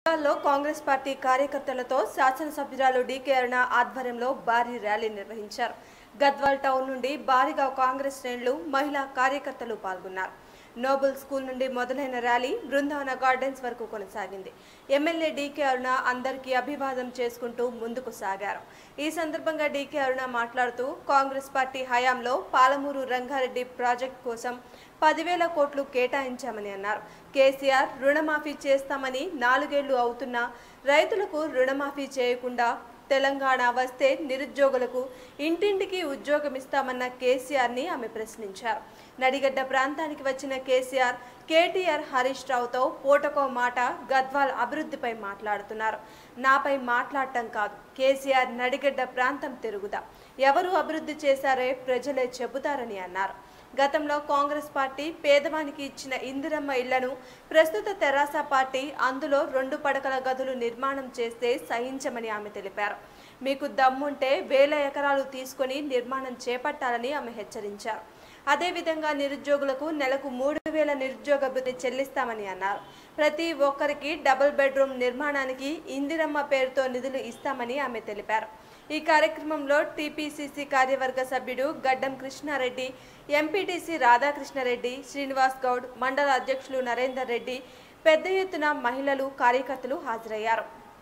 లో కాంగ్రెస్ పార్టీ కార్యకర్తలతో శాసనసభ్యురాలు డీకే అరుణ ఆధ్వర్యంలో భారీ ర్యాలీ నిర్వహించారు గద్వాల్ టౌన్ నుండి భారీగా కాంగ్రెస్ శ్రేణులు మహిళా కార్యకర్తలు పాల్గొన్నారు నోబుల్ స్కూల్ నుండి మొదలైన ర్యాలీ బృందావన గార్డెన్స్ వరకు కొనసాగింది ఎమ్మెల్యే డీకే అరుణ అందరికీ అభివాదం చేసుకుంటూ ముందుకు సాగారు ఈ సందర్భంగా డీకే అరుణ మాట్లాడుతూ కాంగ్రెస్ పార్టీ హయాంలో పాలమూరు రంగారెడ్డి ప్రాజెక్ట్ కోసం పదివేల కోట్లు కేటాయించామని అన్నారు కేసీఆర్ రుణమాఫీ చేస్తామని నాలుగేళ్లు అవుతున్నా రైతులకు రుణమాఫీ చేయకుండా తెలంగాణ వస్తే నిరుద్యోగులకు ఇంటింటికి ఉద్యోగం ఇస్తామన్న కేసీఆర్ని ఆమె ప్రశ్నించారు నడిగడ్డ ప్రాంతానికి వచ్చిన కేసీఆర్ కేటీఆర్ హరీష్ రావుతో పూటకో మాట గద్వాల్ అభివృద్ధిపై మాట్లాడుతున్నారు నాపై మాట్లాడటం కాదు కేసీఆర్ నడిగడ్డ ప్రాంతం తిరుగుదా ఎవరు అభివృద్ధి చేశారే ప్రజలే చెబుతారని అన్నారు గతంలో కాంగ్రెస్ పార్టీ పేదవానికి ఇచ్చిన ఇందిరమ్మ ఇళ్లను ప్రస్తుత తెరాస పార్టీ అందులో రెండు పడకల గదులు నిర్మాణం చేస్తే సహించమని ఆమె తెలిపారు మీకు దమ్ముంటే వేల ఎకరాలు తీసుకొని నిర్మాణం చేపట్టాలని ఆమె హెచ్చరించారు అదేవిధంగా నిరుద్యోగులకు నెలకు మూడు వేల నిరుద్యోగ భృతి చెల్లిస్తామని అన్నారు ప్రతి ఒక్కరికి డబుల్ బెడ్రూమ్ నిర్మాణానికి ఇందిరమ్మ పేరుతో నిధులు ఇస్తామని ఆమె తెలిపారు ఈ కార్యక్రమంలో టీపీసీసీ కార్యవర్గ సభ్యుడు గడ్డం కృష్ణారెడ్డి ఎంపీటీసీ రాధాకృష్ణారెడ్డి శ్రీనివాస్ గౌడ్ మండల అధ్యక్షులు నరేందర్ రెడ్డి పెద్ద ఎత్తున మహిళలు కార్యకర్తలు హాజరయ్యారు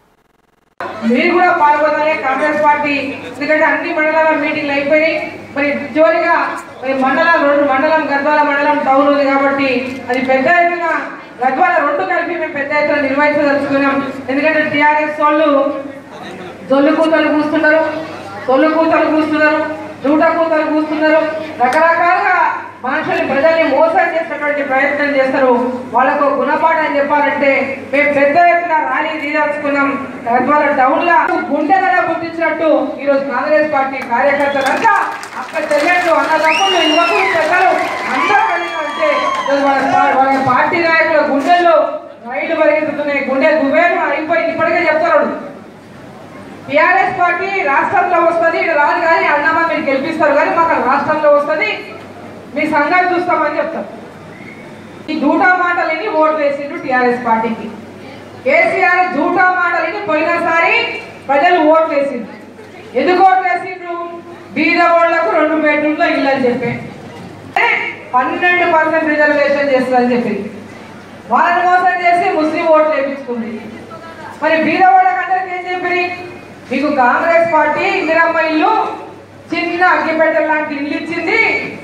మీరు కూడా పాల్గొనాలి కాంగ్రెస్ పార్టీ ఎందుకంటే అన్ని మండలాల మీటింగ్లు అయిపోయినాయి మరి జోలిగా మరి మండలం రెండు మండలం గద్వాల మండలం టౌన్ ఉంది కాబట్టి అది పెద్ద ఎత్తున గద్వాల రెండు కలిపి మేము పెద్ద ఎత్తున నిర్వహించదలుచుకున్నాం ఎందుకంటే టీఆర్ఎస్ వాళ్ళు జొల్లు కూతలు కూస్తున్నారు సొల్లు కూతలు కూస్తున్నారు జూట కూతలు కూస్తున్నారు రకరకాలుగా మనుషుల్ని ప్రజల్ని మోసం చేసేటువంటి ప్రయత్నం చేస్తారు వాళ్ళకు గుణపాఠం చెప్పాలంటే మేము పెద్ద ఎత్తున ర్యాలీ తీదలుచుకున్నాం గద్వాల టౌన్ లా గుండెలలో గుర్తించినట్టు ఈరోజు కాంగ్రెస్ పార్టీ కార్యకర్తలంతా అక్క చెల్లెళ్ళు అన్నదమ్ములు యువకులు పెద్దలు అందరూ కలిగి ఉంటే ఈరోజు వాళ్ళ పా- వాళ్ళ పార్టీ నాయకుల గుండెల్లో రైలు పరిగెత్తుతున్నాయి గుండె గుబేరు అయిపోయి ఇప్పటికే చెప్తారు టిఆర్ఎస్ పార్టీ రాష్ట్రంలో వస్తుంది ఇక్కడ రాదు కానీ అన్నమా మీరు గెలిపిస్తారు కానీ మాకు రాష్ట్రంలో వస్తుంది మీ సంఘాలు చూస్తామని చెప్తారు ఈ జూటా మాటలని ఓటు వేసిండ్రు టిఆర్ఎస్ పార్టీకి కేసీఆర్ జూటా మాటలని పోయినసారి ప్రజలు ఓటు వేసిండ్రు ఎందుకు ఓటు వేసిండ్రు బీద ఓళ్లకు రెండు బెడ్రూమ్లో ఇల్లు అని చెప్పి అంటే పన్నెండు పర్సెంట్ రిజర్వేషన్ చేస్తుందని చెప్పి వాళ్ళని మోసం చేసి ముస్లిం ఓట్లు వేయించుకుంది మరి బీద వాళ్ళకి అందరికి ఏం చెప్పి మీకు కాంగ్రెస్ పార్టీ ఇందిరమ్మ ఇల్లు చిన్న అగ్గిపెట్టె లాంటి ఇల్లు ఇచ్చింది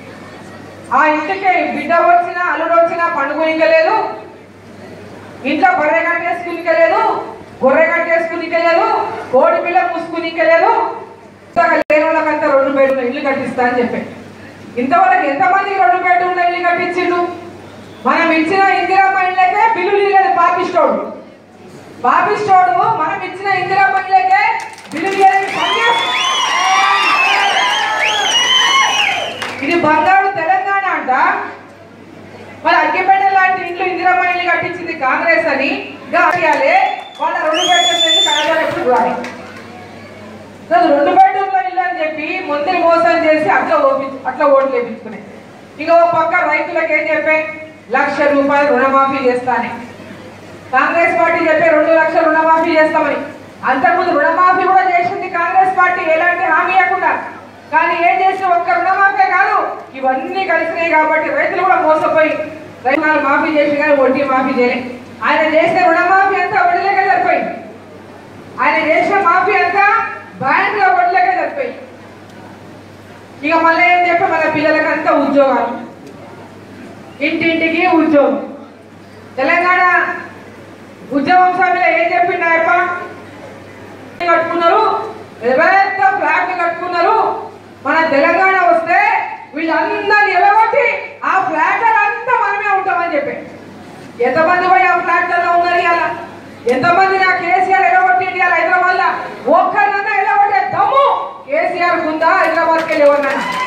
ఆ ఇంటికి బిడ్డ వచ్చినా అల్లుడు వచ్చినా పండుగనికలేదు ఇంట్లో బర్రె కట్టేసుకునికలేదు గొర్రె కట్టేసుకునికలేదు కోడి పిల్ల మూసుకునికలేదు లేని వాళ్ళకంతా రెండు బెడ్రూమ్ల ఇల్లు కట్టిస్తా అని చెప్పి ఇంతవరకు ఎంతమందికి రెండు బెడ్రూమ్ల ఇల్లు కట్టించిండు మనం ఇచ్చిన ఇందిరమ్మ ఇళ్ళకే బిల్లులు ఇవ్వలేదు పాపిస్తోడు పాపిస్తోడు మనం ఇచ్చిన ఇందిరమ్మ ఇళ్ళకే బిల్లులు ఇవ్వలేదు పని చేస్తున్నాడు. ఇది బంగారు తెలంగాణ అంట మరి అగ్గిపేట లాంటి ఇంట్లో ఇందిరమ్మ ఇల్లు కట్టించింది కాంగ్రెస్ అని గాయాలే వాళ్ళ రెండు బెడ్రూమ్ల ఇల్లు కనబడ ఎప్పుడు రాని అసలు రెండు బెడ్రూమ్ల ఇల్లు అని చెప్పి ముందు మోసం చేసి అట్లా ఓపి అట్లా ఓట్లు వేపించుకున్నాయి ఇక ఓ పక్క రైతులకు ఏం చెప్పే లక్ష రూపాయలు రుణమాఫీ చేస్తానే కాంగ్రెస్ పార్టీ చెప్పే రెండు లక్షల రుణమాఫీ చేస్తామని అంతకుముందు రుణమాఫీ కూడా చేసింది కాంగ్రెస్ పార్టీ ఎలాంటి హామీ ఇవ్వకుండా కానీ ఏం చేసిన ఒక్క రుణమాఫీ కాదు ఇవన్నీ కలిసినాయి కాబట్టి రైతులు కూడా మోసపోయి రైతులు మాఫీ చేసి కానీ వడ్డీ మాఫీ చేయలే ఆయన చేసిన రుణమాఫీ అంతా వడ్డీలకే సరిపోయింది ఆయన చేసిన మాఫీ అంతా బ్యాంకులో వడ్డీలకే సరిపోయింది ఇక మళ్ళీ ఏం చెప్పి మన పిల్లలకి అంతా ఉద్యోగాలు ఇంటింటికి ఉద్యోగం తెలంగాణ ఉద్యమం సభ్యులు ఏం చెప్పిండు ఆయప్ప కట్టుకున్నారు పెద్ద ఫ్లాట్ కట్టుకున్నారు మన తెలంగాణ వస్తే వీళ్ళందరినీ ఎలగొట్టి ఆ ఫ్లాట్ అంతా మనమే ఉంటామని చెప్పి ఎంతమంది పోయి ఆ ఫ్లాట్లలో ఉన్నారు ఇవాళ ఎంతమంది నా కేసీఆర్ ఎలగొట్టింది ఇవాళ హైదరాబాద్ లో ఒక్కరినన్నా ఎలగొట్టే దమ్ము కేసీఆర్ ఉందా హైదరాబాద్కి వెళ్ళి ఎవరినన్నా